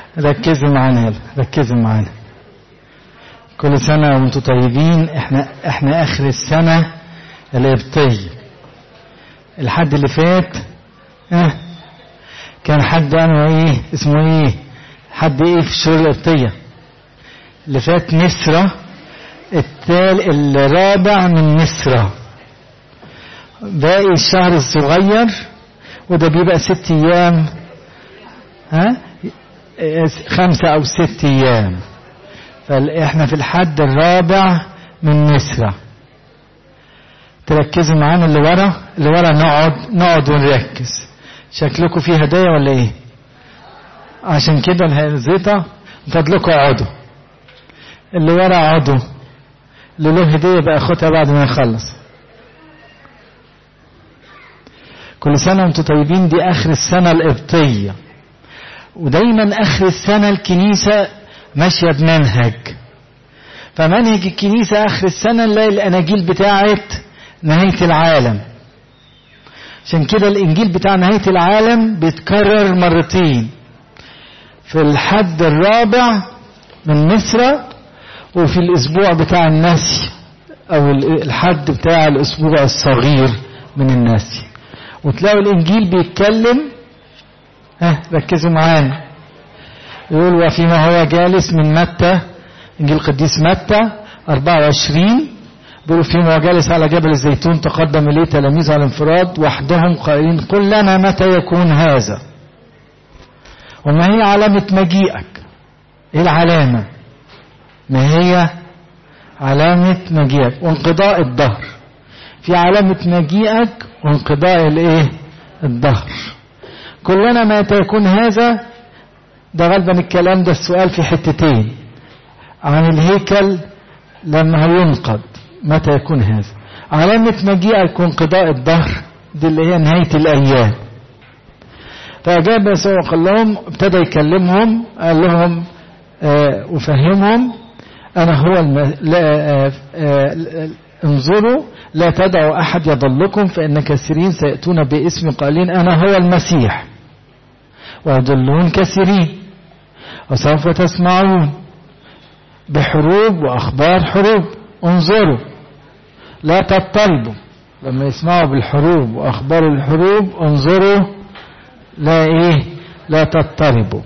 ركزوا معانا يلا ركزوا معانا كل سنة وانتم طيبين احنا احنا اخر السنة القبطية الحد اللي فات اه كان حد انا ايه اسمه ايه حد ايه في الشهور القبطية اللي فات نسرة التال الرابع من نسرة باقي الشهر الصغير وده بيبقى ست ايام ها خمسة او ست ايام فاحنا في الحد الرابع من نسرة تركزوا معانا اللي ورا اللي ورا نقعد نقعد ونركز شكلكم في هدايا ولا ايه عشان كده الزيطة فضلكم اقعدوا اللي ورا اقعدوا اللي له هدية بقى خدها بعد ما يخلص كل سنة وانتم طيبين دي آخر السنة القبطية ودايما آخر السنة الكنيسة ماشية بمنهج فمنهج الكنيسة آخر السنة نلاقي الأناجيل بتاعت نهاية العالم عشان كده الإنجيل بتاع نهاية العالم بيتكرر مرتين في الحد الرابع من مصر وفي الأسبوع بتاع النسي أو الحد بتاع الأسبوع الصغير من النسي وتلاقوا الإنجيل بيتكلم ها ركزوا معانا يقول وفيما هو جالس من متى إنجيل القديس متى 24 بيقولوا فيما هو جالس على جبل الزيتون تقدم إليه تلاميذ على انفراد وحدهم قائلين قل لنا متى يكون هذا وما هي علامة مجيئك ايه العلامة ما هي علامة مجيئك وانقضاء الظهر في علامة مجيئك وانقضاء الايه الظهر كلنا متى يكون هذا ده غالبا الكلام ده السؤال في حتتين عن الهيكل لما هينقض متى يكون هذا علامة مجيئك وانقضاء الظهر دي اللي هي نهاية الأيام فأجاب يسوع قال لهم ابتدى يكلمهم قال لهم آه وفهمهم أنا هو الم... لا آه آه انظروا لا تدعوا أحد يضلكم فإن كثيرين سيأتون باسم قائلين أنا هو المسيح ويضلون كثيرين وسوف تسمعون بحروب وأخبار حروب انظروا لا تضطربوا لما يسمعوا بالحروب وأخبار الحروب انظروا لا إيه لا تضطربوا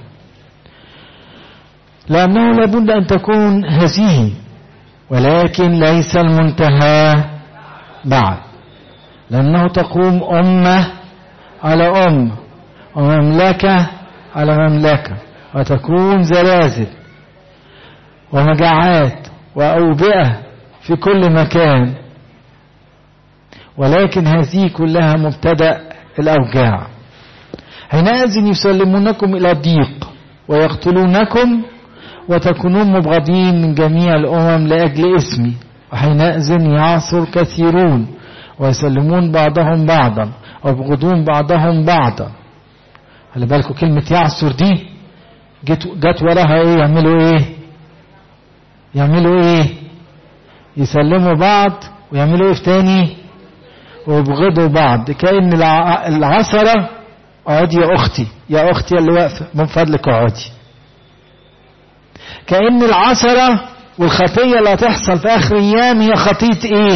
لأنه لابد أن تكون هذه ولكن ليس المنتهى بعد لأنه تقوم أمة على أمة ومملكة على مملكة وتكون زلازل ومجاعات وأوبئة في كل مكان ولكن هذه كلها مبتدأ الأوجاع حينئذ يسلمونكم إلى ضيق ويقتلونكم وتكونون مبغضين من جميع الأمم لأجل اسمي وحينئذ يعصر كثيرون ويسلمون بعضهم بعضا ويبغضون بعضهم بعضا خلي بالكم كلمة يعصر دي جت جت وراها ايه يعملوا ايه يعملوا ايه يسلموا بعض ويعملوا ايه في تاني ويبغضوا بعض كأن العثرة اقعدي يا اختي يا اختي اللي واقفة من فضلك اقعدي كأن العثرة والخطية اللي هتحصل في آخر أيام هي خطية إيه؟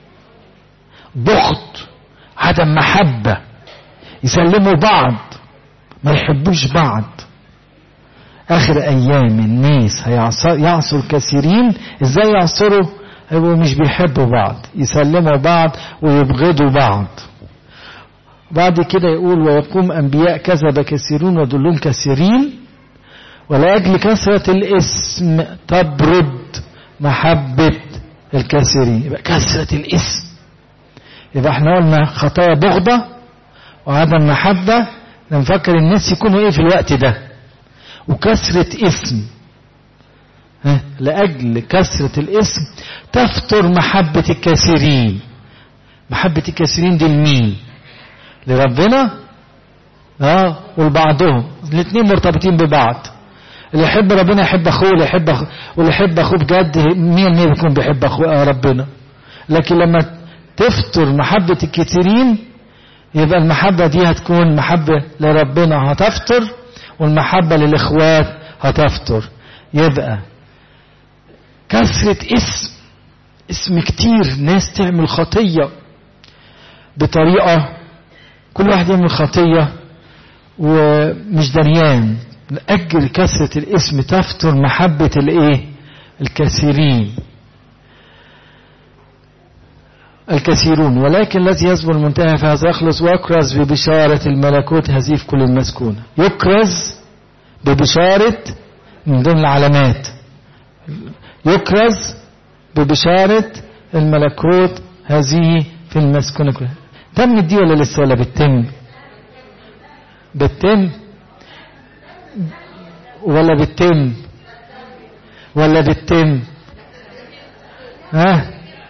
بغض عدم محبة يسلموا بعض ما يحبوش بعض آخر أيام الناس يعصر كثيرين إزاي يعصروا؟ هيبقوا مش بيحبوا بعض يسلموا بعض ويبغضوا بعض بعد كده يقول ويقوم أنبياء كذب كثيرون ودلون كثيرين ولأجل كثرة الاسم تبرد محبة الكثيرين يبقى كثرة الاسم يبقى احنا قلنا خطايا بغضة وعدم محبة نفكر الناس يكونوا ايه في الوقت ده وكثرة اسم ها لأجل كثرة الاسم تفتر محبة الكثيرين محبة الكثيرين دي لمين لربنا اه ولبعضهم الاثنين مرتبطين ببعض اللي يحب ربنا يحب اخوه اللي يحب أخوه واللي يحب اخوه بجد مين مين بيكون بيحب اخوه ربنا لكن لما تفتر محبة الكثيرين يبقى المحبة دي هتكون محبة لربنا هتفتر والمحبة للإخوات هتفطر يبقى كثرة اسم اسم كتير ناس تعمل خطية بطريقة كل واحد يعمل خطية ومش دريان لأجل كثرة الاسم تفتر محبة الايه الكثيرين الكثيرون ولكن الذي يصبر المنتهى فهذا يخلص ويكرز ببشارة الملكوت هذه في كل المسكونة يكرز ببشارة من ضمن العلامات يكرز ببشارة الملكوت هذه في المسكونة كلها تم دي ولا لسه ولا بتتم بتتم ولا بتتم ولا بتتم ها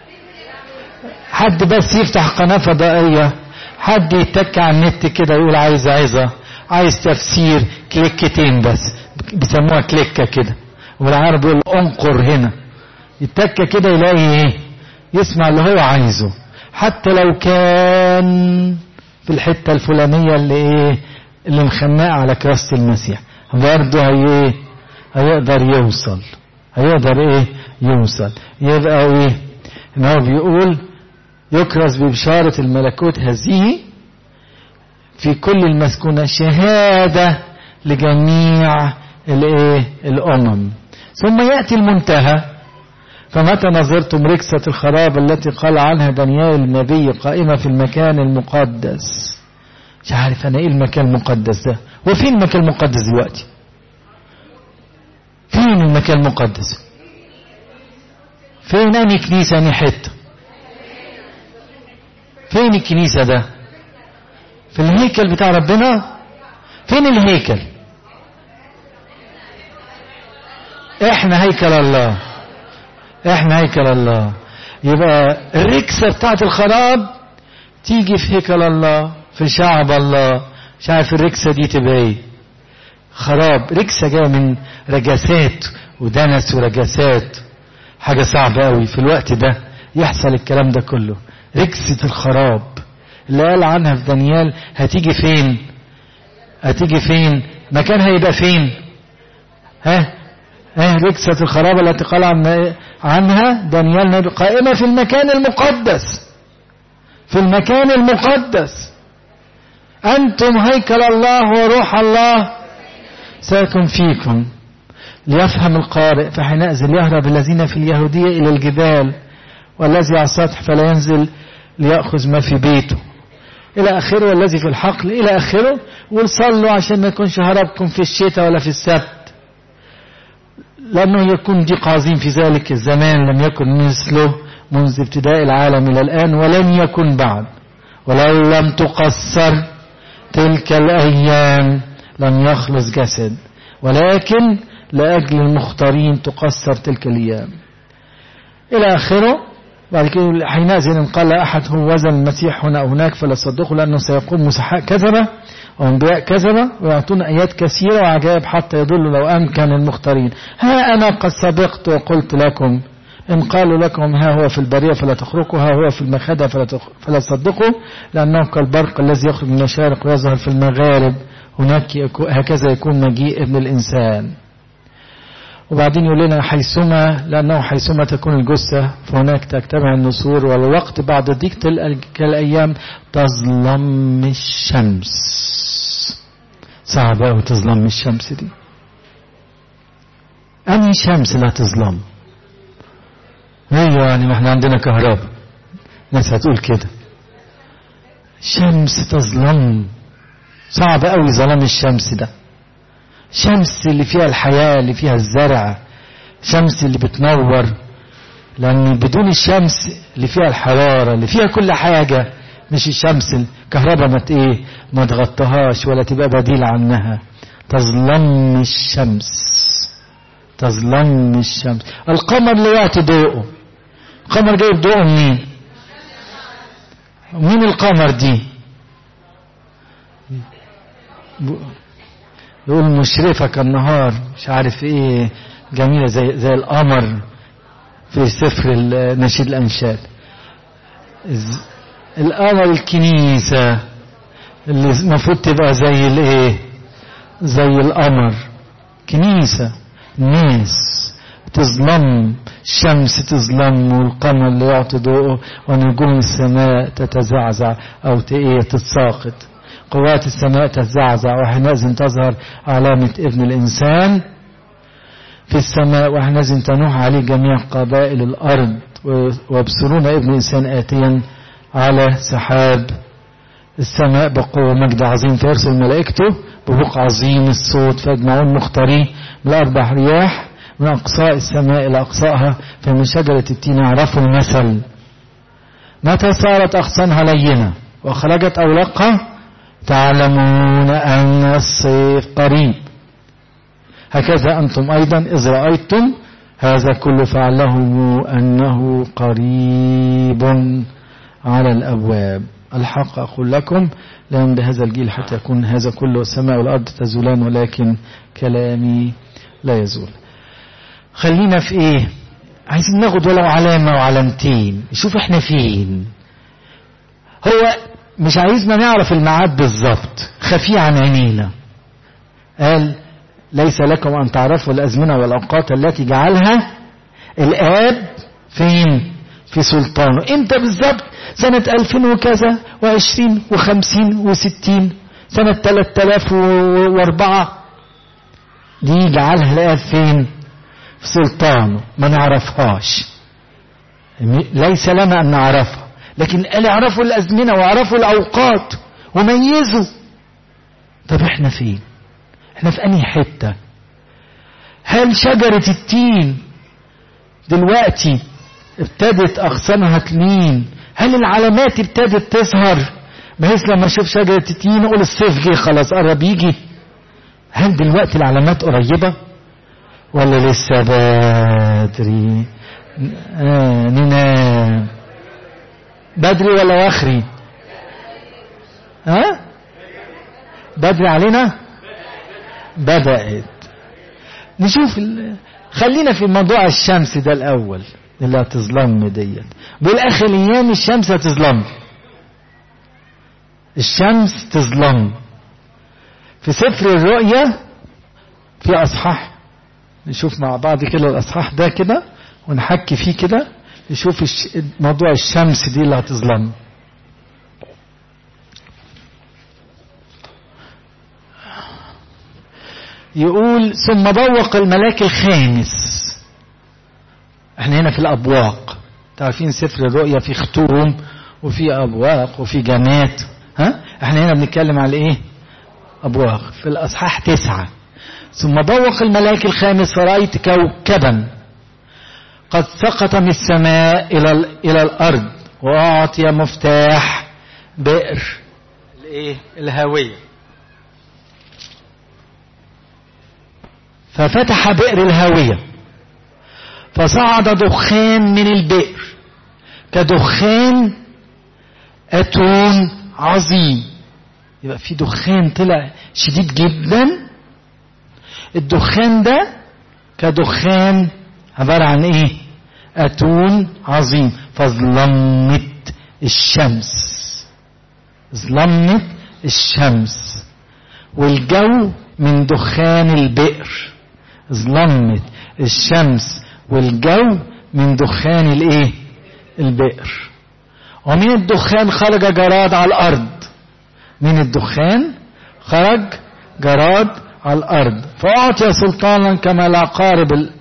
حد بس يفتح قناة فضائية حد يتك على النت كده يقول عايز عظة عايز تفسير كليكتين بس بيسموها كليكة كده والعرب يقول انقر هنا يتك كده يلاقي ايه يسمع اللي هو عايزه حتى لو كان في الحتة الفلانية اللي ايه اللي مخنقة على كراسة المسيح برضه هي هيقدر يوصل هيقدر ايه يوصل يبقى ايه ان هو بيقول يكرز ببشارة الملكوت هذه في كل المسكونة شهادة لجميع الايه الامم ثم يأتي المنتهى فمتى نظرتم ركسة الخراب التي قال عنها دانيال النبي قائمة في المكان المقدس مش عارف انا ايه المكان المقدس ده وفين المكان المقدس دلوقتي فين المكان المقدس فين اني كنيسة اني حتة فين الكنيسة ده في الهيكل بتاع ربنا فين الهيكل احنا هيكل الله احنا هيكل الله يبقى الركسة بتاعت الخراب تيجي في هيكل الله في شعب الله مش عارف الركسة دي تبقى ايه خراب ركسة جاية من رجاسات ودنس ورجاسات حاجة صعبة قوي في الوقت ده يحصل الكلام ده كله ركسة الخراب اللي قال عنها في دانيال هتيجي فين هتيجي فين مكانها يبقى فين ها ها ركسة الخراب التي قال عن عنها دانيال نبي قائمة في المكان المقدس في المكان المقدس أنتم هيكل الله وروح الله ساكن فيكم ليفهم القارئ فحينئذ يهرب الذين في اليهودية إلى الجبال والذي على السطح فلا ينزل ليأخذ ما في بيته إلى آخره والذي في الحقل إلى آخره وصلوا عشان ما يكونش هربكم في الشتاء ولا في السبت لأنه يكون ضيق عظيم في ذلك الزمان لم يكن مثله منذ ابتداء العالم إلى الآن ولن يكن بعد ولو لم تقصر تلك الأيام لم يخلص جسد ولكن لأجل المختارين تقصر تلك الأيام إلى آخره بعد كده حينئذ قال أحد هو وزن المسيح هنا أو هناك فلا تصدقوا لأنه سيقوم مسحاء كذبة وأنبياء كذبة ويعطون آيات كثيرة وعجائب حتى يضل لو أمكن المختارين ها أنا قد سبقت وقلت لكم إن قالوا لكم ها هو في البرية فلا تخرقوا ها هو في المخادة فلا, فلا تصدقوا لأنه كالبرق الذي يخرج من المشارق ويظهر في المغارب هناك يكو هكذا يكون مجيء ابن الإنسان وبعدين يقول لنا حيثما لأنه حيثما تكون الجثة فهناك تجتمع النسور والوقت بعد ضيق تلك الأيام تظلم الشمس صعب أوي تظلم الشمس دي أنهي شمس لا تظلم ايوه يعني ما احنا عندنا كهرباء ناس هتقول كده شمس تظلم صعب قوي ظلام الشمس ده شمس اللي فيها الحياة اللي فيها الزرع شمس اللي بتنور لأن بدون الشمس اللي فيها الحرارة اللي فيها كل حاجة مش الشمس الكهرباء ما ايه ما تغطيهاش ولا تبقى بديل عنها تظلم الشمس تظلم الشمس القمر لا يعطي ضوءه القمر جايب ضوءه منين مين القمر دي يقول مشرفة كالنهار مش عارف ايه جميلة زي, زي القمر في سفر نشيد الأنشاد القمر الكنيسة اللي المفروض تبقى زي الايه زي القمر كنيسة ناس تظلم الشمس تظلم والقمر اللي يعطي ضوءه ونجوم السماء تتزعزع أو تتساقط قوات السماء تتزعزع وحينئذ تظهر علامة ابن الإنسان في السماء وحينئذ تنوح عليه جميع قبائل الأرض ويبصرون ابن الإنسان آتيا على سحاب السماء بقوة مجد عظيم فيرسل ملائكته ببوق عظيم الصوت فيجمعون مختارين من الأربع رياح من أقصاء السماء إلى أقصائها فمن شجرة التين يعرفوا المثل متى صارت أغصانها لينة وخرجت أوراقها تعلمون أن الصيف قريب هكذا أنتم أيضا إذ رأيتم هذا كله فعله أنه قريب على الأبواب الحق أقول لكم لا يمضي هذا الجيل حتى يكون هذا كله السماء والأرض تزولان ولكن كلامي لا يزول خلينا في ايه عايزين ناخد ولو علامة وعلامتين نشوف احنا فين هو مش عايزنا نعرف الميعاد بالظبط خفي عن عينينا قال ليس لكم أن تعرفوا الأزمنة والأوقات التي جعلها الآب فين في سلطانه امتى بالظبط سنة ألفين وكذا وعشرين وخمسين وستين سنة تلات آلاف واربعة دي جعلها الآب فين في سلطانه ما نعرفهاش ليس لنا أن نعرفها لكن قال اعرفوا الأزمنة واعرفوا الأوقات وميزوا طب احنا فين احنا في أنهي حتة هل شجرة التين دلوقتي ابتدت أغصانها تلين هل العلامات ابتدت تظهر بحيث لما اشوف شجرة التين اقول الصيف جه خلاص قرب يجي هل دلوقتي العلامات قريبة ولا لسه بدري آه ننام بدري ولا واخري ها بدري علينا بدأت نشوف ال... خلينا في موضوع الشمس ده الأول اللي هتظلم ديت بالآخر أيام الشمس هتظلم الشمس تظلم في سفر الرؤيا في أصحاح نشوف مع بعض كده الأصحاح ده كده ونحكي فيه كده نشوف الش... موضوع الشمس دي اللي هتظلم يقول ثم بوق الملاك الخامس احنا هنا في الابواق تعرفين سفر الرؤيا في ختوم وفي ابواق وفي جنات ها احنا هنا بنتكلم على ايه ابواق في الاصحاح تسعة ثم بوق الملاك الخامس فرأيت كوكبا قد سقط من السماء الى الى الارض واعطي مفتاح بئر الايه الهاويه ففتح بئر الهاويه فصعد دخان من البئر كدخان اتون عظيم يبقى في دخان طلع شديد جدا الدخان ده كدخان عبارة عن ايه اتون عظيم فظلمت الشمس ظلمت الشمس والجو من دخان البئر ظلمت الشمس والجو من دخان الايه البئر ومن الدخان خرج جراد على الارض من الدخان خرج جراد على الارض فاعطي سلطانا كما العقارب ال...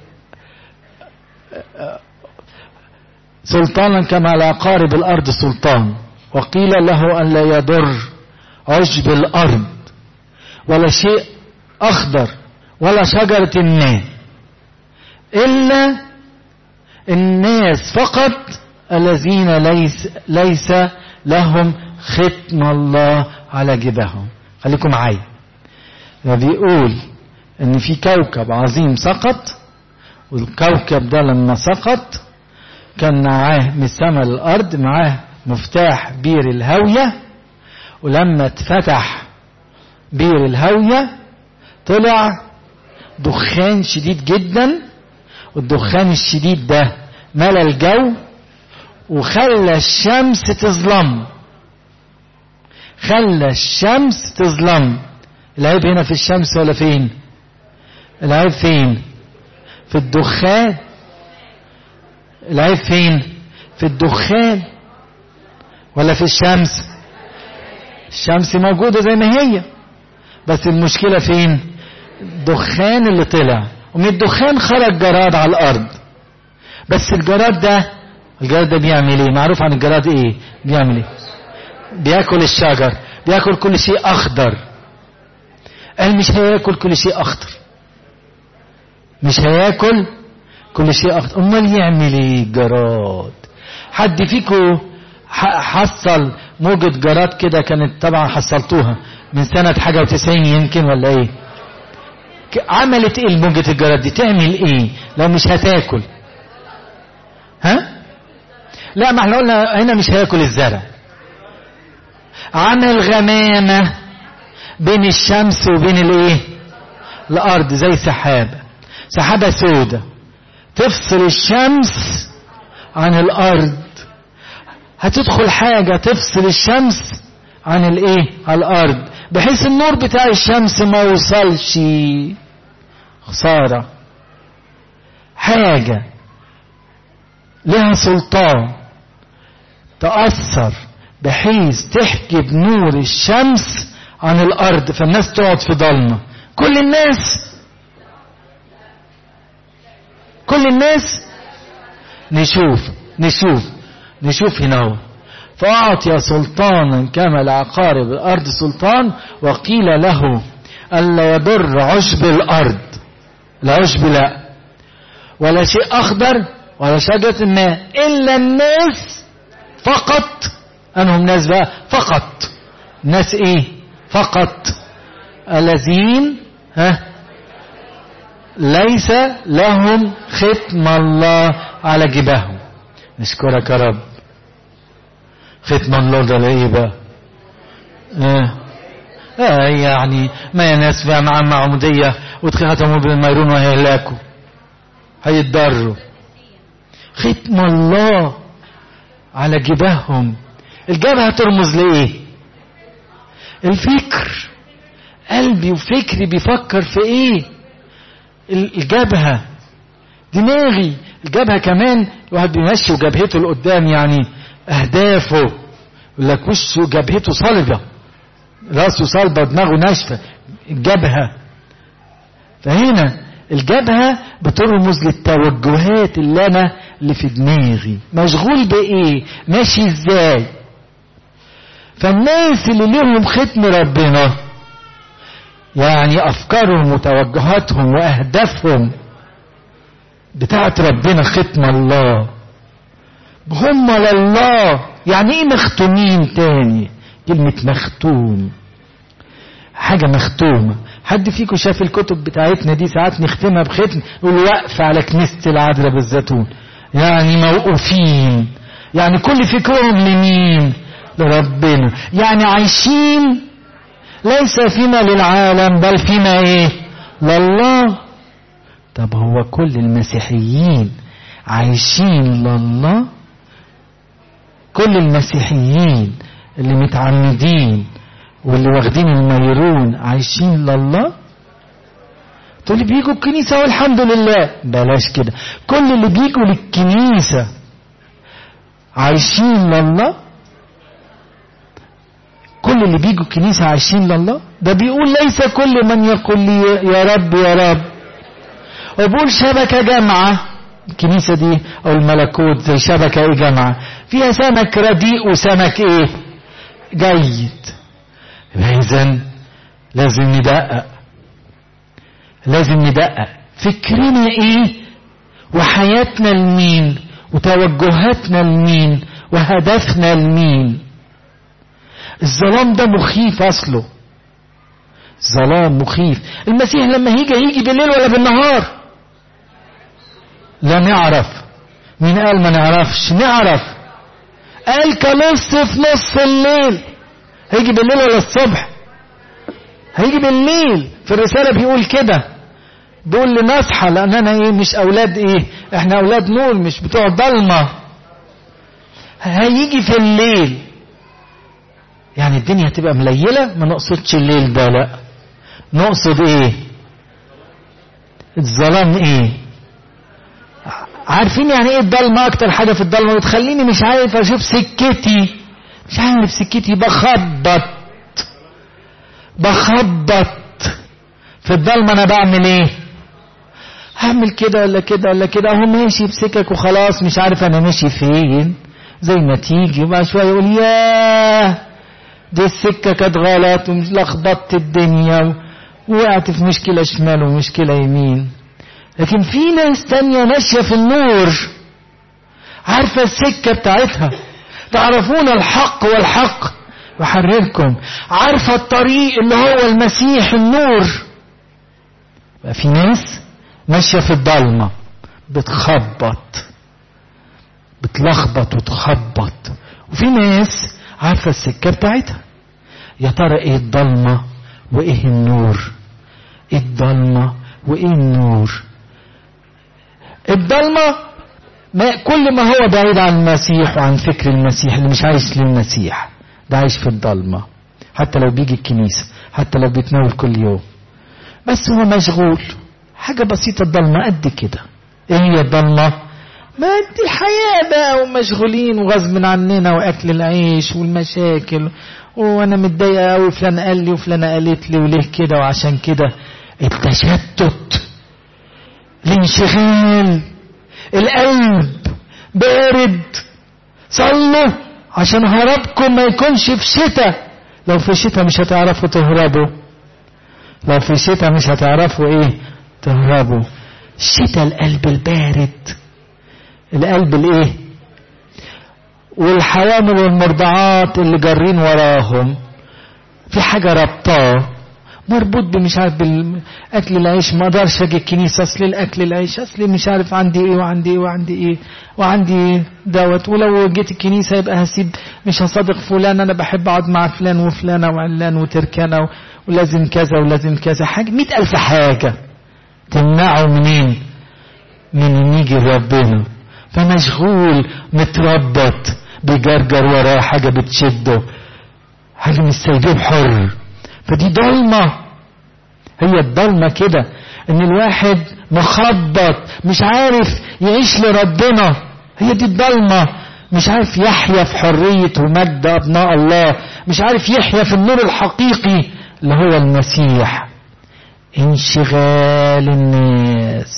سلطانا كما العقارب الارض سلطان وقيل له ان لا يضر عشب الارض ولا شيء اخضر ولا شجره ما إلا الناس فقط الذين ليس, ليس لهم ختم الله على جبههم خليكم معايا بيقول ان في كوكب عظيم سقط والكوكب ده لما سقط كان معاه من السماء للارض معاه مفتاح بير الهاويه ولما اتفتح بير الهاويه طلع دخان شديد جدا والدخان الشديد ده ملى الجو وخلى الشمس تظلم خلى الشمس تظلم العيب هنا في الشمس ولا فين العيب فين في الدخان العيب فين في الدخان ولا في الشمس الشمس موجودة زي ما هي بس المشكلة فين الدخان اللي طلع ومن الدخان خرج جراد على الأرض بس الجراد ده الجراد ده بيعمل ايه معروف عن الجراد ايه بيعمل ايه بياكل الشجر بياكل كل شيء اخضر قال مش هياكل كل شيء اخضر مش هياكل كل شيء اخضر امال يعمل ايه الجراد حد فيكم حصل موجة جراد كده كانت طبعا حصلتوها من سنة حاجة وتسعين يمكن ولا ايه عملت ايه موجة الجراد دي تعمل ايه لو مش هتاكل ها لا ما احنا قلنا هنا مش هياكل الزرع عمل غمامة بين الشمس وبين الايه الارض زي سحابة سحابة سودة تفصل الشمس عن الارض هتدخل حاجة تفصل الشمس عن الايه على الارض بحيث النور بتاع الشمس ما يوصلش خسارة حاجة لها سلطان تأثر بحيث تحجب نور الشمس عن الأرض فالناس تقعد في ضلمة كل الناس كل الناس نشوف نشوف نشوف هنا هو فأعطي سلطانا كما لعقارب الأرض سلطان وقيل له ألا يضر عشب الأرض العشب لا ولا شيء أخضر ولا شجرة ما إلا الناس فقط أنهم ناس بقى فقط ناس إيه فقط الذين ها ليس لهم ختم الله على جباههم نشكرك يا رب ختم الله ده ايه بقى آه. آه يعني ما يا ناس بقى مع معمودية واتختموا بالميرون وهيهلاكوا هيتضروا ختم الله على جباههم الجبهة ترمز لإيه الفكر قلبي وفكري بيفكر في ايه الجبهة دماغي الجبهة كمان الواحد بيمشي وجبهته لقدام يعني اهدافه يقول لك وشه جبهته صلبة راسه صلبة دماغه ناشفة الجبهة فهنا الجبهة بترمز للتوجهات اللي انا اللي في دماغي مشغول بايه ماشي ازاي فالناس اللي لهم ختم ربنا يعني افكارهم وتوجهاتهم واهدافهم بتاعت ربنا ختم الله هم لله يعني ايه مختومين تاني كلمة مختوم حاجة مختومة حد فيكم شاف الكتب بتاعتنا دي ساعات نختمها بختم نقول وقف على كنيسة العذراء بالزيتون يعني موقوفين يعني كل فكرهم لمين لربنا يعني عايشين ليس فيما للعالم بل فيما ايه لله طب هو كل المسيحيين عايشين لله كل المسيحيين اللي متعمدين واللي واخدين الميرون عايشين لله تقول بيجوا الكنيسة والحمد لله بلاش كده كل اللي بيجوا للكنيسة عايشين لله كل اللي بيجوا الكنيسة عايشين لله ده بيقول ليس كل من يقول لي يا رب يا رب وبقول شبكة جامعة الكنيسة دي أو الملكوت زي شبكة إيه جامعة فيها سمك رديء وسمك إيه جيد إذا لازم ندقق لازم ندقق فكرنا إيه وحياتنا لمين وتوجهاتنا لمين وهدفنا لمين الظلام ده مخيف أصله ظلام مخيف المسيح لما هيجي هيجي بالليل ولا بالنهار لا نعرف مين قال ما نعرفش نعرف قال كنص في نص الليل هيجي بالليل ولا الصبح هيجي بالليل في الرسالة بيقول كده بيقول لنصحى لأننا ايه مش أولاد ايه احنا أولاد نور مش بتوع ضلمة هيجي في الليل يعني الدنيا هتبقى مليلة ما نقصدش الليل ده لا نقصد ايه الظلام ايه عارفين يعني ايه الضلمة اكتر حاجة في الضلمة وتخليني مش عارف اشوف سكتي مش عارف سكتي بخبط بخبط في الضلمة انا بعمل ايه هعمل كده ولا كده ولا كده اهو ماشي بسكك وخلاص مش عارف انا ماشي فين زي ما تيجي وبعد شويه يقول ياه دي السكه كانت غلط ولخبطت الدنيا ووقعت في مشكله شمال ومشكله يمين لكن في ناس تانية ماشية في النور عارفة السكة بتاعتها تعرفون الحق والحق يحرركم عارفة الطريق اللي هو المسيح النور في ناس ماشية في الضلمة بتخبط بتلخبط وتخبط وفي ناس عارفة السكة بتاعتها يا ترى ايه الضلمة وايه النور ايه الضلمة وايه النور الضلمة ما كل ما هو بعيد عن المسيح وعن فكر المسيح اللي مش عايش للمسيح ده عايش في الضلمة حتى لو بيجي الكنيسة حتى لو بيتناول كل يوم بس هو مشغول حاجة بسيطة الضلمة قد كده ايه هي الضلمة ما دي الحياة بقى ومشغولين وغصب عننا واكل العيش والمشاكل وانا متضايقة قوي فلان قال لي وفلانة قالت لي وليه كده وعشان كده التشتت الانشغال القلب بارد صلوا عشان هربكم ما يكونش في شتاء لو في شتاء مش هتعرفوا تهربوا لو في شتاء مش هتعرفوا ايه تهربوا الشتاء القلب البارد القلب الايه والحوامل والمرضعات اللي جارين وراهم في حاجة ربطاه مربوط بمش عارف بالاكل العيش ما اقدرش اجي الكنيسه اصل الاكل العيش اصل مش عارف عندي ايه وعندي ايه وعندي ايه وعندي دوت ولو جيت الكنيسه يبقى هسيب مش هصادق فلان انا بحب اقعد مع فلان وفلانه وعلان وتركانه ولازم كذا ولازم كذا حاجه مئة ألف حاجه تمنعه منين؟ من ان يجي ربنا فمشغول متربط بيجرجر وراه حاجه بتشده حاجه مش سايباه حر فدي ضلمة هي الضلمة كده ان الواحد مخبط مش عارف يعيش لربنا هي دي الضلمة مش عارف يحيا في حرية ومجد أبناء الله مش عارف يحيا في النور الحقيقي اللي هو المسيح انشغال الناس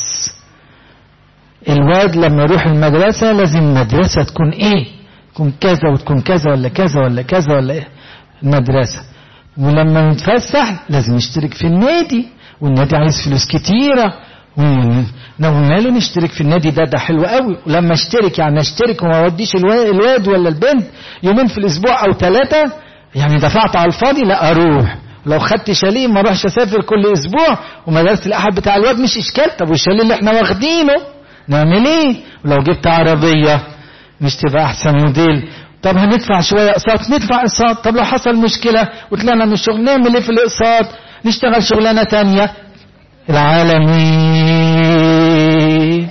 الواد لما يروح المدرسة لازم المدرسة تكون ايه تكون كذا وتكون كذا ولا كذا ولا كذا ولا ايه المدرسة ولما نتفسح لازم نشترك في النادي والنادي عايز فلوس كتيرة قلنا له نشترك في النادي ده ده حلو قوي ولما اشترك يعني اشترك وما اوديش الواد ولا البنت يومين في الاسبوع او ثلاثة يعني دفعت على الفاضي لا اروح لو خدت شاليه ما اروحش اسافر كل اسبوع ومدرسه الاحد بتاع الواد مش اشكال طب والشاليه اللي احنا واخدينه نعمل ايه ولو جبت عربيه مش تبقى احسن موديل طب هندفع شوية اقساط ندفع اقساط طب لو حصل مشكلة وطلعنا من الشغل نعمل ايه في الاقساط نشتغل شغلانة تانية العالمي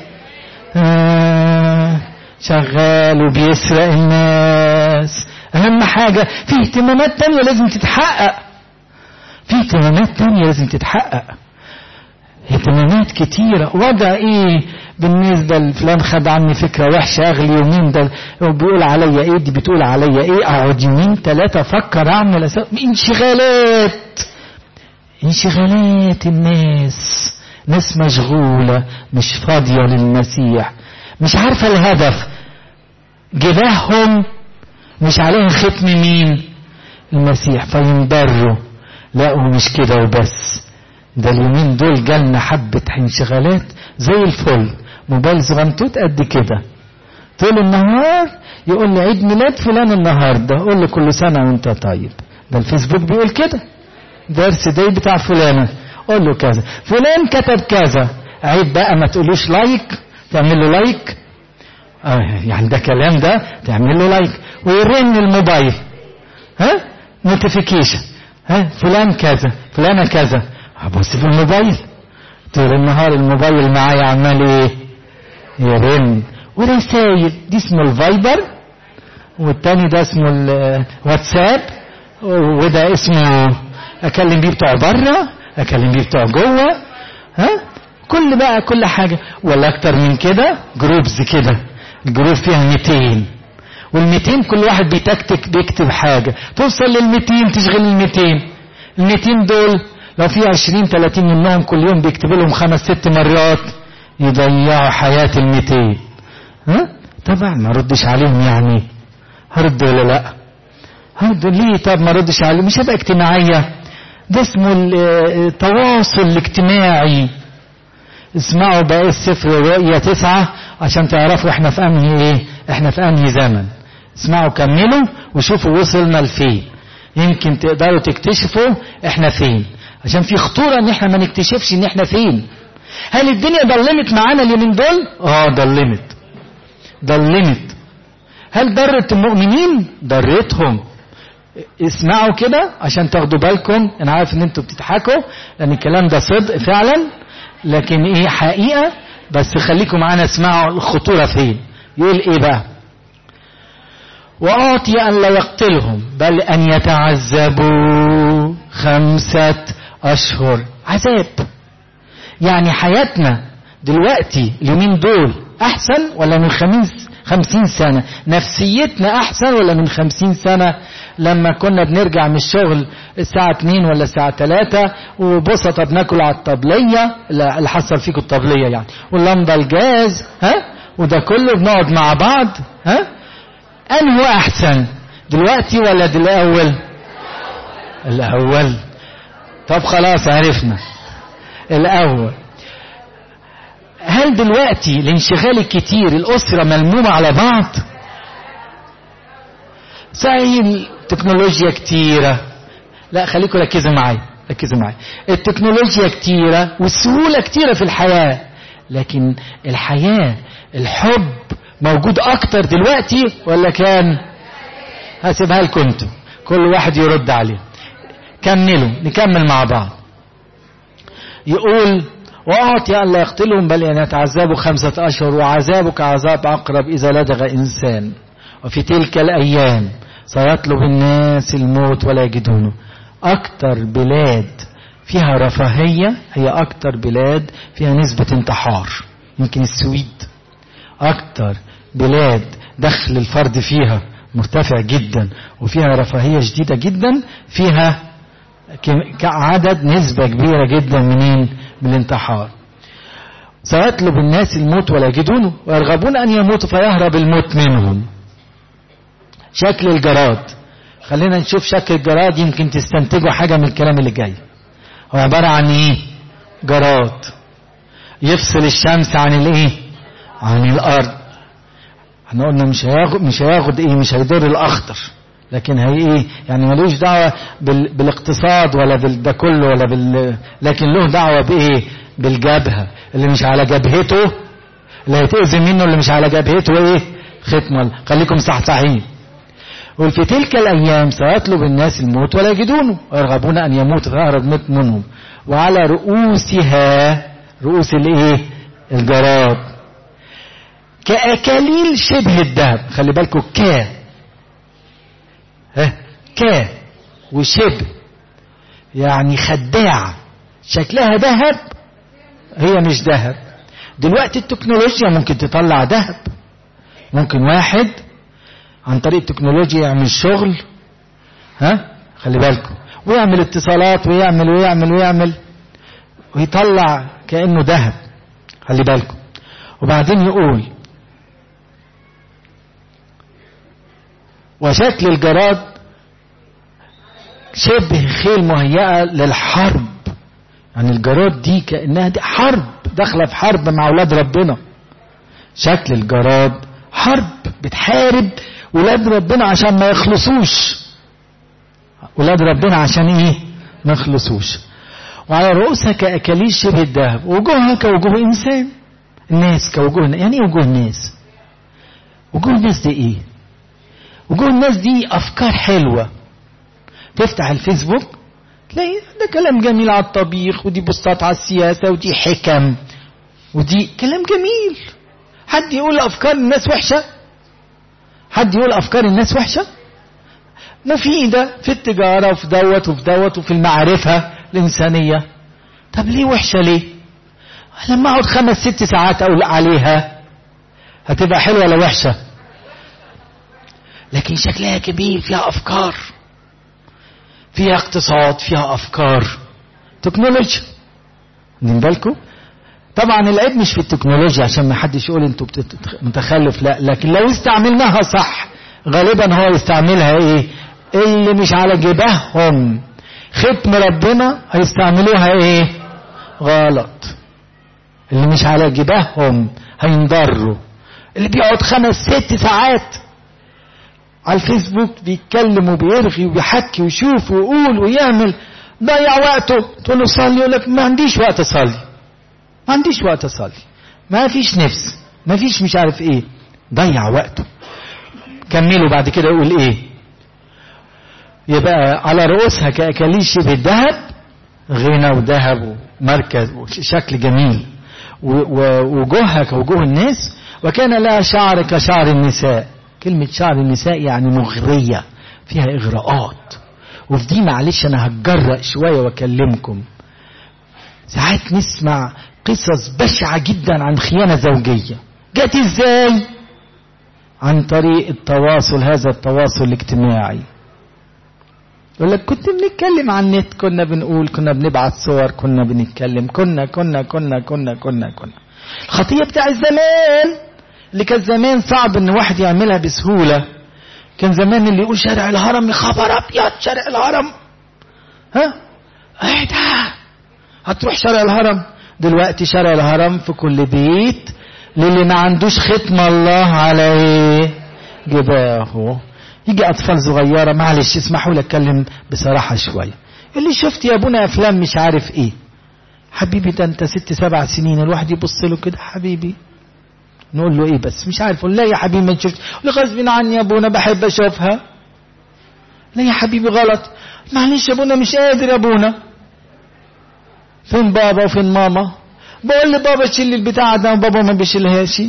آه شغال وبيسرق الناس اهم حاجة في اهتمامات تانية لازم تتحقق في اهتمامات تانية لازم تتحقق اهتمامات كتيرة وضع ايه بالنسبة لفلان خد عني فكرة وحشة اغلي يومين ده بيقول عليا ايه دي بتقول عليا ايه اقعد يومين ثلاثة افكر اعمل أسا... انشغالات انشغالات الناس ناس مشغولة مش فاضية للمسيح مش عارفة الهدف جباههم مش عليهم ختم مين المسيح فينضروا لقوا مش كده وبس ده اليومين دول جالنا حبة انشغالات زي الفل موبايل صغنطوط قد كده طول النهار يقول لي عيد ميلاد فلان النهارده اقول له كل سنه وانت طيب ده الفيسبوك بيقول كده درس داي بتاع فلانه اقول له كذا فلان كتب كذا عيب بقى ما تقولوش لايك تعمل له لايك آه يعني ده كلام ده تعمل له لايك ويرن الموبايل ها نوتيفيكيشن ها فلان كذا فلانه كذا ابص في الموبايل طول النهار الموبايل معايا عمال ايه يرن ورسايل دي اسمه الفايبر والتاني ده اسمه الواتساب وده اسمه اكلم بيه بتوع بره اكلم بيه بتوع جوه ها كل بقى كل حاجة ولا أكتر من كده جروبز كده الجروب فيها 200 وال200 كل واحد بيتكتك بيكتب حاجة توصل لل200 تشغل ال200 ال200 دول لو في 20 30 منهم كل يوم بيكتبوا لهم خمس ست مرات يضيعوا حياة ال200 ها طبعا ما ردش عليهم يعني هرد ولا لا هرد ليه طب ما ردش عليهم مش هبقى اجتماعية ده اسمه التواصل الاجتماعي اسمعوا بقى السفر الرؤية تسعة عشان تعرفوا احنا في انهي ايه احنا في انهي زمن اسمعوا كملوا وشوفوا وصلنا لفين يمكن تقدروا تكتشفوا احنا فين عشان في خطورة ان احنا ما نكتشفش ان احنا فين هل الدنيا ضلمت معانا اليومين دول اه ضلمت ضلمت هل ضرت المؤمنين ضرتهم اسمعوا كده عشان تاخدوا بالكم انا عارف ان انتوا بتضحكوا لان الكلام ده صدق فعلا لكن ايه حقيقة بس خليكم معانا اسمعوا الخطورة فين يقول ايه بقى وأعطي أن لا يقتلهم بل أن يتعذبوا خمسة أشهر عذاب يعني حياتنا دلوقتي اليومين دول أحسن ولا من خميس خمسين سنة نفسيتنا أحسن ولا من خمسين سنة لما كنا بنرجع من الشغل الساعة 2 ولا الساعة 3 وبسطة بناكل على الطبلية اللي حصل فيكم الطبلية يعني واللمبة الجاز ها وده كله بنقعد مع بعض ها أنه أحسن دلوقتي ولا الأول الأول طب خلاص عرفنا الأول هل دلوقتي الانشغال الكتير الأسرة ملمومة على بعض صحيح التكنولوجيا كتيرة لا خليكم ركزوا معايا ركزوا معايا التكنولوجيا كتيرة والسهولة كتيرة في الحياة لكن الحياة الحب موجود أكتر دلوقتي ولا كان هسيبها لكم انتوا كل واحد يرد عليه كملوا نكمل مع بعض يقول وأعطي أن لا يقتلهم بل أن يتعذبوا خمسة أشهر وعذابك عذاب أقرب إذا لدغ إنسان وفي تلك الأيام سيطلب الناس الموت ولا يجدونه أكتر بلاد فيها رفاهية هي أكتر بلاد فيها نسبة انتحار يمكن السويد أكتر بلاد دخل الفرد فيها مرتفع جدا وفيها رفاهية شديدة جدا فيها كعدد نسبة كبيرة جدا منين من الانتحار سيطلب الناس الموت ولا يجدونه ويرغبون أن يموتوا فيهرب الموت منهم شكل الجراد خلينا نشوف شكل الجراد يمكن تستنتجوا حاجة من الكلام اللي جاي هو عبارة عن ايه جراد يفصل الشمس عن الايه عن الارض احنا قلنا مش هياخد مش هياخد ايه مش هيضر الاخضر لكن هي ايه يعني ملوش دعوه بال... بالاقتصاد ولا بال... ده كله ولا بال... لكن له دعوه بايه بالجبهه اللي مش على جبهته اللي هيتأذي منه اللي مش على جبهته ايه ختمه خليكم صحصحين وفي تلك الأيام سيطلب الناس الموت ولا يجدونه ويرغبون أن يموت فيهرب موت منهم وعلى رؤوسها رؤوس الايه الجراد كأكاليل شبه الذهب خلي بالكم كا ها كا وشبه يعني خداع شكلها ذهب هي مش ذهب دلوقتي التكنولوجيا ممكن تطلع ذهب ممكن واحد عن طريق التكنولوجيا يعمل شغل ها خلي بالكم ويعمل اتصالات ويعمل ويعمل ويعمل ويطلع كأنه ذهب خلي بالكم وبعدين يقول وشكل الجراد شبه خيل مهيئة للحرب يعني الجراد دي كأنها دي حرب داخلة في حرب مع أولاد ربنا شكل الجراد حرب بتحارب ولاد ربنا عشان ما يخلصوش ولاد ربنا عشان ايه ما يخلصوش وعلى رؤوسها كأكاليل شبه الذهب وجوهها كوجوه إنسان الناس كوجوه يعني ايه وجوه الناس وجوه الناس دي ايه وجوه الناس دي أفكار حلوة تفتح الفيسبوك تلاقي ده كلام جميل على الطبيخ ودي بوستات على السياسة ودي حكم ودي كلام جميل حد يقول أفكار الناس وحشة حد يقول أفكار الناس وحشة مفيدة في التجارة وفي دوت وفي دوت وفي المعرفة الإنسانية طب ليه وحشة ليه لما اقعد خمس ست ساعات اقول عليها هتبقى حلوه ولا وحشه لكن شكلها جميل فيها افكار فيها اقتصاد فيها افكار تكنولوجيا من بالكم طبعا العيب مش في التكنولوجيا عشان ما حدش يقول انتوا متخلف لا لكن لو استعملناها صح غالبا هو يستعملها ايه اللي مش على جبههم ختم ربنا هيستعملوها ايه غلط اللي مش على جبههم هينضروا اللي بيقعد خمس ست ساعات على الفيسبوك بيتكلم وبيرغي وبيحكي ويشوف ويقول ويعمل ضيع وقته تقول له صلي يقول لك ما عنديش وقت اصلي ما عنديش وقت اصلي ما فيش نفس ما فيش مش عارف ايه ضيع وقته كملوا بعد كده يقول ايه يبقى على رؤوسها كأكاليش بالذهب غنى وذهب ومركز وشكل جميل ووجوهها كوجوه الناس وكان لها شعر كشعر النساء كلمة شعر النساء يعني مغرية فيها إغراءات وفي دي معلش أنا هتجرأ شوية وأكلمكم ساعات نسمع قصص بشعة جدا عن خيانة زوجية جت ازاي عن طريق التواصل هذا التواصل الاجتماعي يقول لك كنت بنتكلم عن النت كنا بنقول كنا بنبعت صور كنا بنتكلم كنا كنا كنا كنا كنا كنا الخطية بتاع الزمان اللي كان زمان صعب ان واحد يعملها بسهولة كان زمان اللي يقول شارع الهرم يا خبر ابيض شارع الهرم ها ايه ده هتروح شارع الهرم دلوقتي شارع الهرم في كل بيت للي ما عندوش ختم الله على ايه جباهه يجي اطفال صغيره معلش اسمحوا لي اتكلم بصراحه شويه اللي شفت يا ابونا افلام مش عارف ايه حبيبي ده انت ست سبع سنين الواحد يبص له كده حبيبي نقول له ايه بس مش عارف لا يا حبيبي ما شفت غصب عني يا ابونا بحب اشوفها لا يا حبيبي غلط معلش يا ابونا مش قادر يا ابونا فين بابا وفين ماما بقول لبابا شيل البتاع ده وبابا ما بيشيلهاش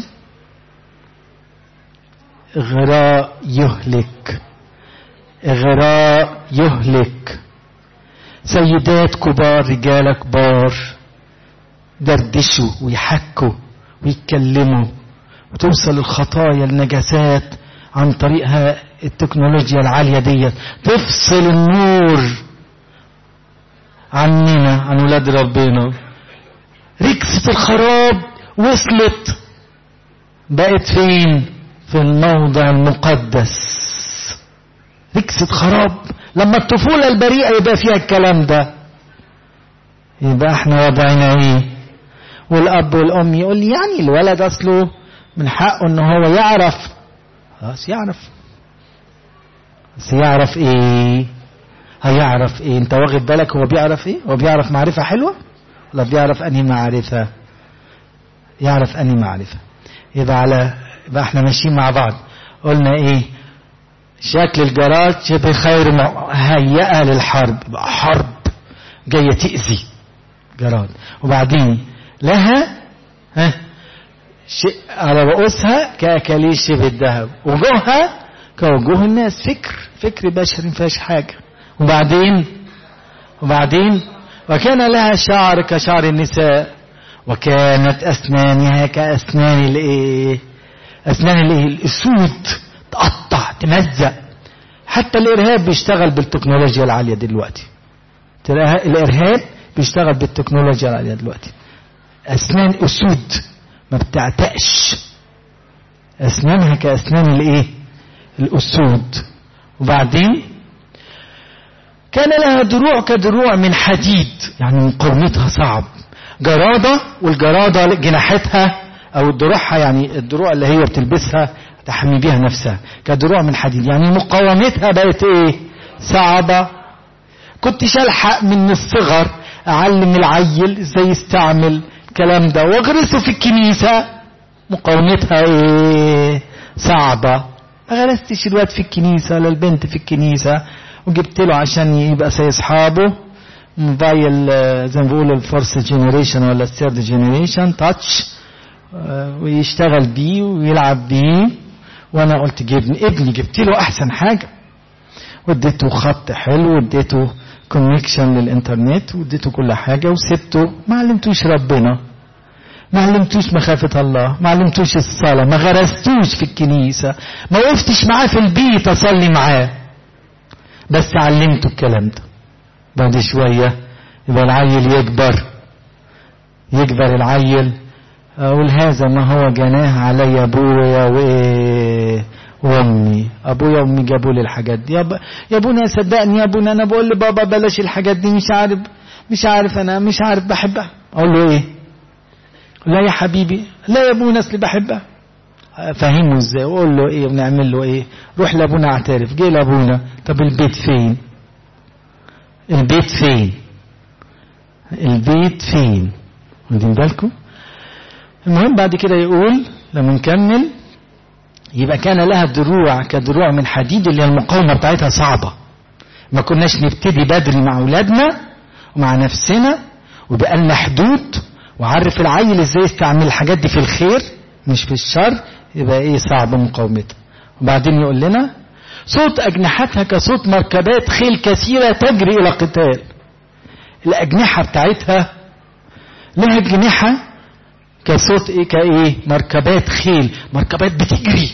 إغراء يهلك إغراء يهلك سيدات كبار رجال كبار دردشوا ويحكوا ويتكلموا وتوصل الخطايا النجاسات عن طريقها التكنولوجيا العالية ديت تفصل النور عننا عن ولاد ربنا ركسة الخراب وصلت بقت فين في الموضع المقدس ركسة خراب لما الطفولة البريئة يبقى فيها الكلام ده يبقى احنا وضعنا ايه والاب والام يقول لي يعني الولد اصله من حقه ان هو يعرف خلاص يعرف بس يعرف ايه هيعرف ايه انت واخد بالك هو بيعرف ايه هو بيعرف معرفة حلوة ولا بيعرف انهي معرفة يعرف انهي معرفة يبقى على يبقى احنا ماشيين مع بعض قلنا ايه شكل الجراد شبه خير مهيئة للحرب يبقى حرب جاية تأذي جراد وبعدين لها ها شيء على رؤوسها كأكاليش شبه الذهب وجوهها كوجوه الناس فكر فكر بشري ما فيهاش حاجة وبعدين وبعدين وكان لها شعر كشعر النساء وكانت أسنانها كأسنان الإيه أسنان الإيه الأسود تقطع تمزق حتى الإرهاب بيشتغل بالتكنولوجيا العالية دلوقتي الإرهاب بيشتغل بالتكنولوجيا العالية دلوقتي أسنان أسود ما بتعتقش أسنانها كأسنان الإيه الأسود وبعدين كان لها دروع كدروع من حديد يعني مقاومتها صعب جرادة والجرادة جناحتها أو دروعها يعني الدروع اللي هي بتلبسها تحمي بيها نفسها كدروع من حديد يعني مقاومتها بقت ايه صعبة كنت شلحق من الصغر أعلم العيل ازاي يستعمل الكلام ده واغرسه في الكنيسة مقاومتها ايه صعبة ما غرستش الواد في الكنيسة ولا البنت في الكنيسة وجبت له عشان يبقى زي اصحابه موبايل زي ما بيقولوا الفورس جينيريشن ولا الثيرد جينيريشن تاتش ويشتغل بيه ويلعب بيه وانا قلت جبني ابني جبت له احسن حاجه واديته خط حلو واديته كونكشن للانترنت واديته كل حاجه وسبته ما علمتوش ربنا ما علمتوش مخافة الله ما علمتوش الصلاة ما غرستوش في الكنيسة ما وقفتش معاه في البيت أصلي معاه بس علمته الكلام ده بعد شوية يبقى العيل يكبر يكبر العيل أقول هذا ما هو جناه علي أبويا وإيه وامي ابويا وامي جابوا لي الحاجات دي يا, ب... يا ابونا صدقني يا ابونا انا بقول لبابا بلاش الحاجات دي مش عارف مش عارف انا مش عارف بحبها اقول له ايه لا يا حبيبي لا يا ابونا اصلي بحبها فهمه ازاي واقول له ايه ونعمل له ايه روح لابونا اعترف جه لابونا طب البيت فين البيت فين البيت فين واخدين بالكم المهم بعد كده يقول لما نكمل يبقى كان لها دروع كدروع من حديد اللي المقاومة بتاعتها صعبة ما كناش نبتدي بدري مع أولادنا ومع نفسنا وبقى لنا حدود وعرف العيل ازاي يستعمل الحاجات دي في الخير مش في الشر يبقى ايه صعب مقاومتها وبعدين يقول لنا صوت أجنحتها كصوت مركبات خيل كثيرة تجري إلى قتال الأجنحة بتاعتها لها أجنحة كصوت إيه كإيه مركبات خيل مركبات بتجري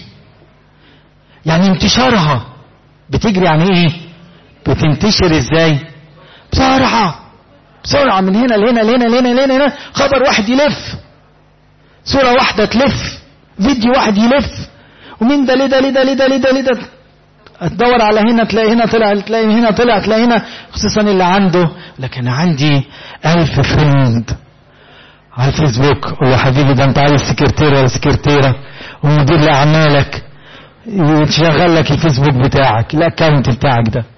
يعني انتشارها بتجري يعني إيه بتنتشر إزاي بسرعة بسرعة من هنا لهنا لهنا لهنا لهنا, لهنا. خبر واحد يلف صورة واحدة تلف فيديو واحد يلف ومين ده ليه ده ليه ده ليه ده ليه ده ليه ده تدور على هنا تلاقي هنا طلع تلاقي هنا طلع تلاقي هنا خصوصا اللي عنده لكن عندي ألف فريند على الفيسبوك قول له حبيبي ده انت عايز سكرتيرة ولا سكرتيرة ومدير لأعمالك يشغل لك الفيسبوك بتاعك الاكونت بتاعك ده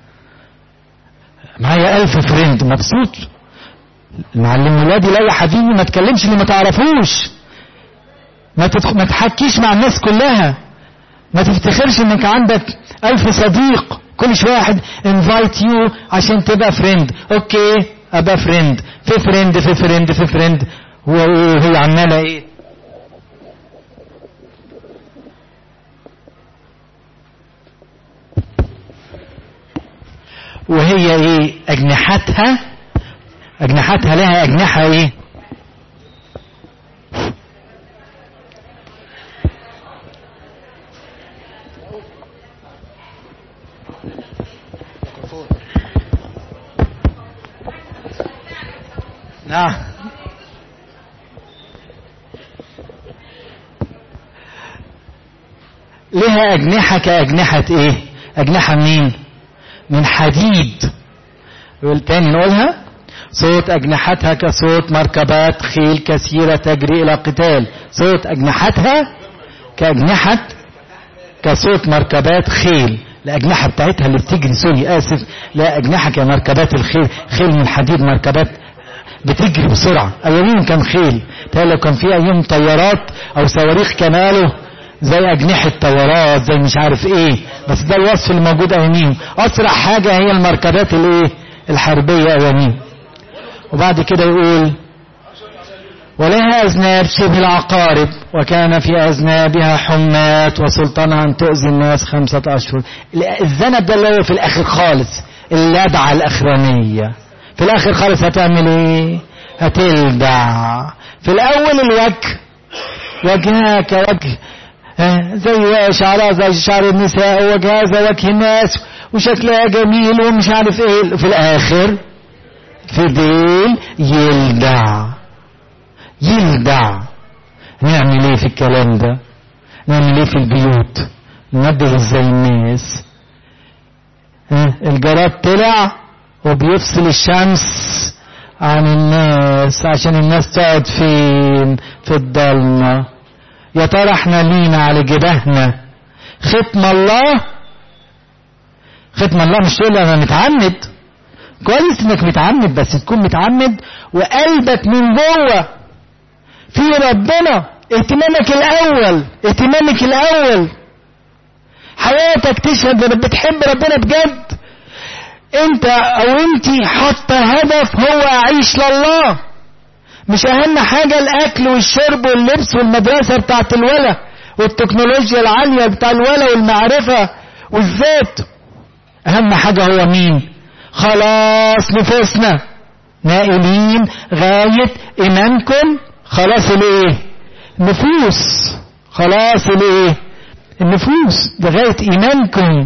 معايا ألف فريند مبسوط المعلم ولادي لا يا حبيبي ما تكلمش اللي ما تعرفوش ما تدخ... ما تحكيش مع الناس كلها ما تفتخرش انك عندك ألف صديق كل شوية واحد انفايت يو عشان تبقى فريند اوكي ابقى فريند في فريند في فريند في فريند وهي عمالة ايه وهي ايه اجنحتها اجنحتها لها اجنحة ايه نعم لها أجنحة كأجنحة إيه أجنحة منين من حديد يقول تاني نقولها صوت أجنحتها كصوت مركبات خيل كثيرة تجري إلى قتال صوت أجنحتها كأجنحة كصوت مركبات خيل الأجنحة بتاعتها اللي بتجري سوري آسف لا أجنحة كمركبات الخيل خيل من حديد مركبات بتجري بسرعة أيامين كان خيل لو كان في أيام طيارات أو صواريخ كماله زي أجنحة طيارات زي مش عارف إيه بس ده الوصف اللي موجود أيامين أسرع حاجة هي المركبات الإيه الحربية أيامين وبعد كده يقول ولها أذناب شبه العقارب وكان في أذنابها حمات وسلطانها أن تؤذي الناس خمسة أشهر الذنب ده اللي هو في الآخر خالص اللدعة الأخرانية في الآخر خالص هتعمل إيه هتلدع في الأول الوجه وجهها كوجه زي شعرها زي شعر النساء ووجهها زي وجه الناس وشكلها جميل ومش عارف ايه في الاخر في ديل يلدع يلدع نعمل ايه في الكلام ده نعمل ايه في البيوت ننبه ازاي الناس الجراد طلع وبيفصل الشمس عن الناس عشان الناس تقعد فين في الضلمه يا ترى احنا لينا على جبهنا ختم الله ختم الله مش تقول انا متعمد كويس انك متعمد بس تكون متعمد وقلبك من جوه في ربنا اهتمامك الاول اهتمامك الاول حياتك تشهد انك بتحب ربنا بجد انت او انت حاطه هدف هو اعيش لله مش اهم حاجة الاكل والشرب واللبس والمدرسة بتاعت الولا والتكنولوجيا العالية بتاع الولا والمعرفة والذات اهم حاجة هو مين خلاص نفوسنا نائلين غاية ايمانكم خلاص الايه نفوس خلاص الايه النفوس لغاية ايمانكم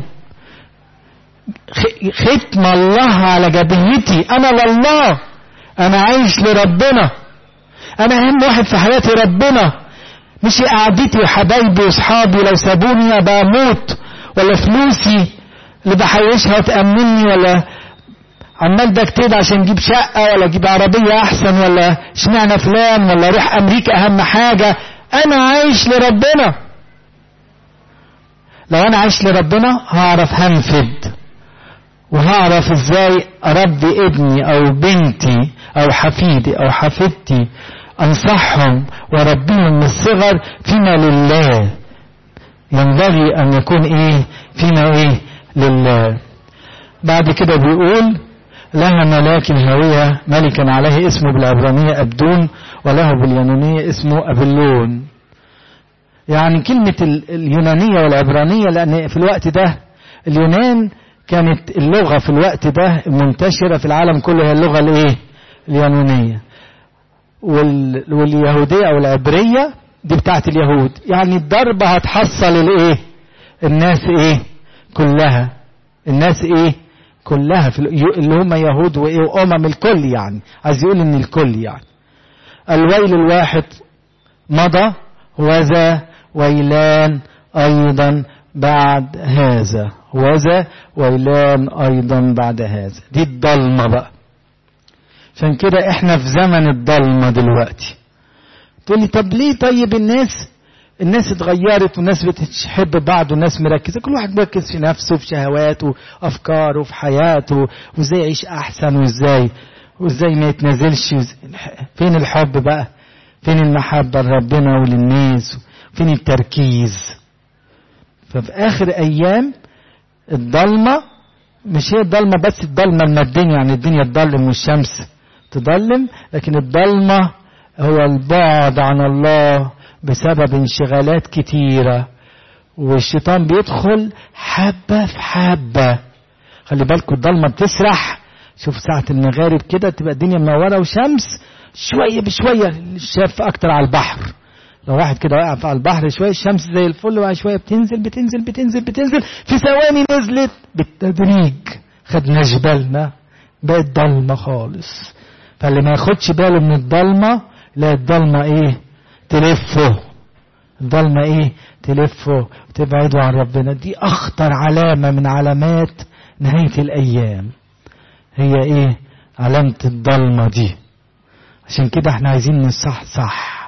ختم الله على جبهتي انا لله انا عايش لربنا انا اهم واحد في حياتي ربنا مش قعدتي وحبايبي واصحابي لو سابوني ابقى اموت ولا فلوسي اللي بحوشها تأمني ولا عمال بجتهد عشان اجيب شقة ولا اجيب عربية احسن ولا اشمعنى فلان ولا اروح امريكا اهم حاجة انا عايش لربنا لو انا عايش لربنا هعرف هنفد وهعرف ازاي اربي ابني او بنتي او حفيدي او حفيدتي انصحهم واربيهم من الصغر فيما لله ينبغي ان يكون ايه فيما ايه لله بعد كده بيقول لها ملاك الهوية ملكا عليه اسمه بالعبرانية أبدون وله باليونانية اسمه أبلون يعني كلمة اليونانية والعبرانية لأن في الوقت ده اليونان كانت اللغة في الوقت ده منتشرة في العالم كله هي اللغة الايه اليونانية واليهودية أو العبرية دي بتاعت اليهود يعني الضربة هتحصل الايه الناس ايه كلها الناس ايه كلها في اللي هم يهود وايه وامم الكل يعني عايز يقول ان الكل يعني الويل الواحد مضى وذا ويلان ايضا بعد هذا وذا ويلان ايضا بعد هذا دي الضلمه بقى عشان كده احنا في زمن الضلمه دلوقتي تقول لي طب ليه طيب الناس الناس اتغيرت والناس بتحب بعض والناس مركزه كل واحد مركز في نفسه في شهواته وافكاره في حياته وازاي يعيش احسن وازاي وازاي ما يتنازلش فين الحب بقى فين المحبه لربنا وللناس فين التركيز ففي اخر ايام الضلمه مش هي الضلمه بس الضلمه الماديه يعني الدنيا تضلم والشمس تضلم لكن الضلمه هو البعد عن الله بسبب انشغالات كتيرة والشيطان بيدخل حبة في حبة خلي بالكم الضلمة بتسرح شوف ساعة المغارب كده تبقى الدنيا منورة وشمس شوية بشوية شاف أكتر على البحر لو واحد كده واقع على البحر شوية الشمس زي الفل وبعد شوية بتنزل بتنزل بتنزل بتنزل في ثواني نزلت بالتدريج خدناش بالنا بقت ضلمة خالص فاللي ما ياخدش باله من الضلمة لا الضلمة ايه تلفه الضلمة ايه تلفه وتبعده عن ربنا دي اخطر علامة من علامات نهاية الايام هي ايه علامة الضلمة دي عشان كده احنا عايزين نصح صح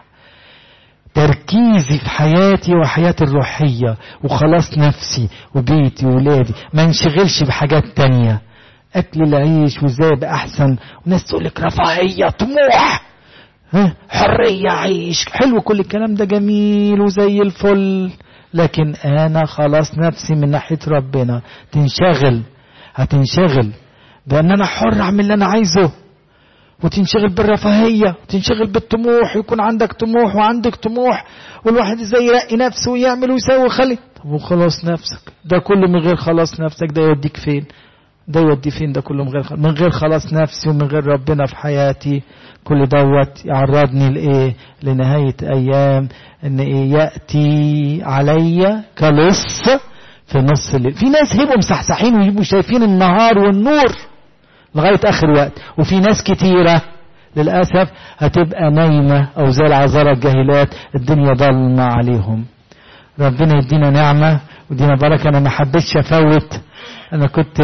تركيزي في حياتي وحياتي الروحية وخلاص نفسي وبيتي وولادي ما انشغلش بحاجات تانية اكل العيش وازاي ابقى احسن وناس تقول لك رفاهية طموح حرية عيش حلو كل الكلام ده جميل وزي الفل لكن انا خلاص نفسي من ناحية ربنا تنشغل هتنشغل بان انا حر اعمل اللي انا عايزه وتنشغل بالرفاهية وتنشغل بالطموح يكون عندك طموح وعندك طموح والواحد ازاي يرقي نفسه ويعمل ويسوي ويخلي طب وخلاص نفسك ده كله من غير خلاص نفسك ده يوديك فين ده يودي فين ده كله من غير من غير خلاص نفسي ومن غير ربنا في حياتي كل دوت يعرضني لايه لنهايه ايام ان ايه ياتي علي كلص في نص الليل في ناس هيبقوا مصحصحين ويبقوا شايفين النهار والنور لغايه اخر وقت وفي ناس كتيره للاسف هتبقى نايمه او زي العذارى الجاهلات الدنيا ضلمه عليهم ربنا يدينا نعمه ودينا بركه انا ما حبيتش افوت انا كنت